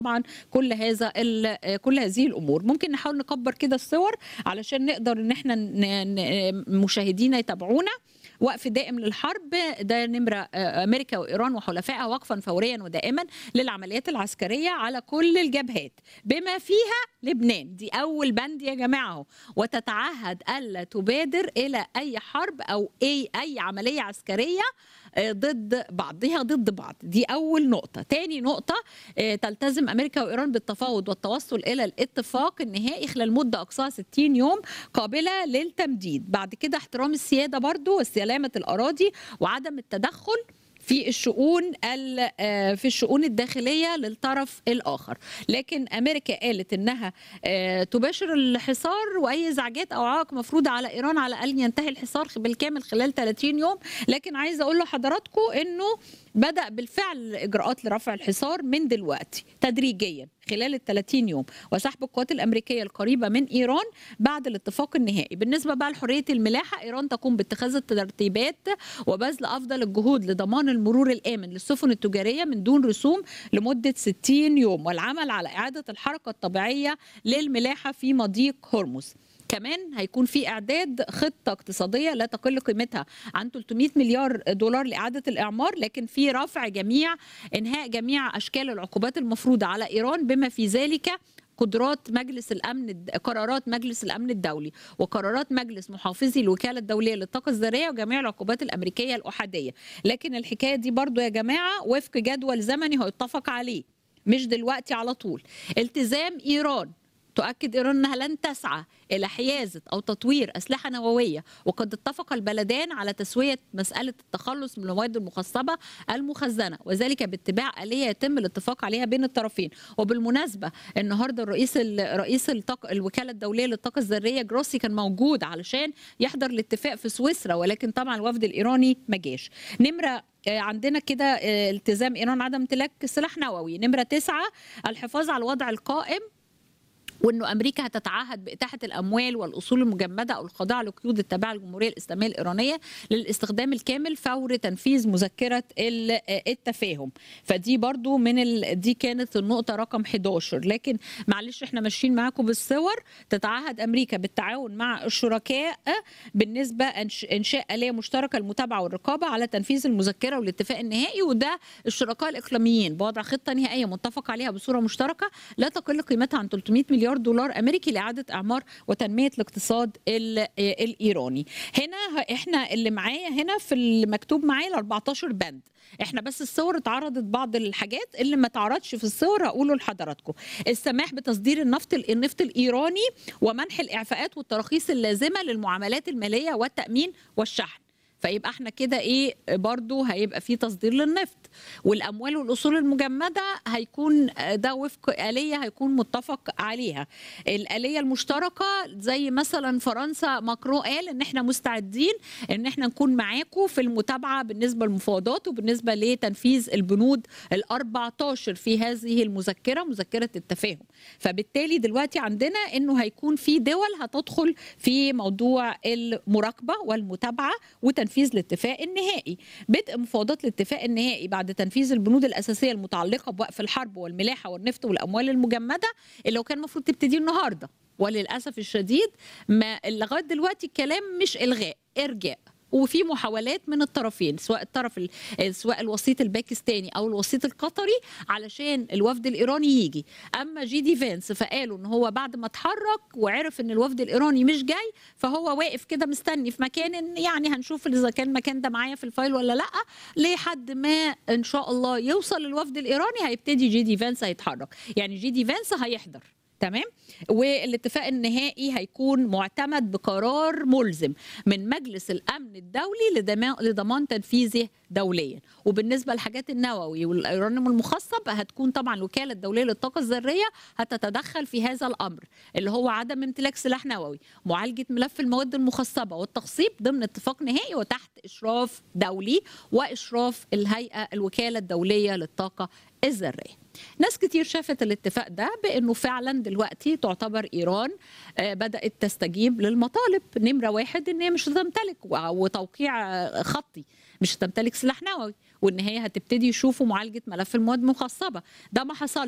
طبعا كل هذا ال- كل هذه الامور ممكن نحاول نكبر كده الصور علشان نقدر ان احنا ن- ن- مشاهدينا يتابعونا وقف دائم للحرب ده نمرة آه، أمريكا وإيران وحلفائها وقفا فوريا ودائما للعمليات العسكرية على كل الجبهات بما فيها لبنان دي أول بند يا جماعة اهو. وتتعهد ألا تبادر إلى أي حرب أو أي أي عملية عسكرية آه، ضد بعضها ضد بعض دي أول نقطة تاني نقطة آه، تلتزم أمريكا وإيران بالتفاوض والتوصل إلى الاتفاق النهائي خلال مدة أقصاها 60 يوم قابلة للتمديد بعد كده احترام السيادة برضو وسلامة الأراضي وعدم التدخل في الشؤون ال- آه، في الشؤون الداخليه للطرف الاخر لكن امريكا قالت انها آه، تباشر الحصار واي ازعاجات او عوائق مفروضه على ايران على ان ينتهي الحصار بالكامل خلال 30 يوم لكن عايزه اقول لحضراتكم انه بدا بالفعل اجراءات لرفع الحصار من دلوقتي تدريجيا خلال ال 30 يوم وسحب القوات الامريكيه القريبه من ايران بعد الاتفاق النهائي بالنسبه بقى لحريه الملاحه ايران تقوم باتخاذ الترتيبات وبذل افضل الجهود لضمان المرور الامن للسفن التجاريه من دون رسوم لمده 60 يوم والعمل على اعاده الحركه الطبيعيه للملاحه في مضيق هرمز كمان هيكون في اعداد خطه اقتصاديه لا تقل قيمتها عن 300 مليار دولار لاعاده الاعمار لكن في رفع جميع انهاء جميع اشكال العقوبات المفروضه على ايران بما في ذلك قدرات مجلس الامن قرارات مجلس الامن الدولي وقرارات مجلس محافظي الوكاله الدوليه للطاقه الذريه وجميع العقوبات الامريكيه الاحاديه لكن الحكايه دي برضو يا جماعه وفق جدول زمني هيتفق عليه مش دلوقتي على طول التزام ايران تؤكد ايران انها لن تسعى الى حيازه او تطوير اسلحه نوويه وقد اتفق البلدان على تسويه مساله التخلص من المواد المخصبه المخزنه وذلك باتباع اليه يتم الاتفاق عليها بين الطرفين وبالمناسبه النهارده الرئيس ال- رئيس الطاق... الوكاله الدوليه للطاقه الذريه جروسي كان موجود علشان يحضر الاتفاق في سويسرا ولكن طبعا الوفد الايراني ما جاش نمره آه، عندنا كده آه، التزام ايران عدم امتلاك سلاح نووي نمره تسعة الحفاظ على الوضع القائم وانه امريكا هتتعهد باتاحه الاموال والاصول المجمده او الخاضعه لقيود التابعه للجمهوريه الاسلاميه الايرانيه للاستخدام الكامل فور تنفيذ مذكره ال- التفاهم فدي برضو من ال... دي كانت النقطه رقم 11 لكن معلش احنا ماشيين معاكم بالصور تتعهد امريكا بالتعاون مع الشركاء بالنسبه إنش... انشاء اليه مشتركه للمتابعه والرقابه على تنفيذ المذكره والاتفاق النهائي وده الشركاء الاقليميين بوضع خطه نهائيه متفق عليها بصوره مشتركه لا تقل قيمتها عن 300 مليار دولار امريكي لاعاده اعمار وتنميه الاقتصاد ال- الايراني هنا ه- احنا اللي معايا هنا في المكتوب معايا ال 14 بند احنا بس الصور اتعرضت بعض الحاجات اللي ما اتعرضش في الصور هقوله لحضراتكم السماح بتصدير النفط النفط الايراني ومنح الاعفاءات والتراخيص اللازمه للمعاملات الماليه والتامين والشحن فيبقى احنا كده ايه برضو هيبقى في تصدير للنفط والاموال والاصول المجمده هيكون ده وفق اليه هيكون متفق عليها الاليه المشتركه زي مثلا فرنسا ماكرو قال ان احنا مستعدين ان احنا نكون معاكم في المتابعه بالنسبه للمفاوضات وبالنسبه لتنفيذ البنود ال 14 في هذه المذكره مذكره التفاهم فبالتالي دلوقتي عندنا انه هيكون في دول هتدخل في موضوع المراقبه والمتابعه وتنفيذ الاتفاق النهائي بدء مفاوضات الاتفاق النهائي بعد تنفيذ البنود الاساسيه المتعلقه بوقف الحرب والملاحه والنفط والاموال المجمده اللي هو كان المفروض تبتدي النهارده وللاسف الشديد ما لغايه دلوقتي الكلام مش الغاء ارجاء وفي محاولات من الطرفين سواء الطرف ال- سواء الوسيط الباكستاني او الوسيط القطري علشان الوفد الايراني يجي اما جي دي فانس فقالوا ان هو بعد ما اتحرك وعرف ان الوفد الايراني مش جاي فهو واقف كده مستني في مكان إن يعني هنشوف اذا كان المكان ده معايا في الفايل ولا لا لحد ما ان شاء الله يوصل الوفد الايراني هيبتدي جي دي فانس هيتحرك يعني جي دي فانس هيحضر تمام والاتفاق النهائي هيكون معتمد بقرار ملزم من مجلس الامن الدولي لدما- لضمان تنفيذه دوليا وبالنسبه للحاجات النووي واليورانيوم المخصب هتكون طبعا الوكاله الدوليه للطاقه الذريه هتتدخل في هذا الامر اللي هو عدم امتلاك سلاح نووي معالجه ملف المواد المخصبه والتخصيب ضمن اتفاق نهائي وتحت اشراف دولي واشراف الهيئه الوكاله الدوليه للطاقه الذريه ناس كتير شافت الاتفاق ده بانه فعلا دلوقتي تعتبر ايران آه، بدات تستجيب للمطالب نمره واحد ان هي مش هتمتلك و- وتوقيع آه، خطي مش هتمتلك سلاح نووي وان هي هتبتدي يشوفوا معالجه ملف المواد المخصبه ده ما حصلش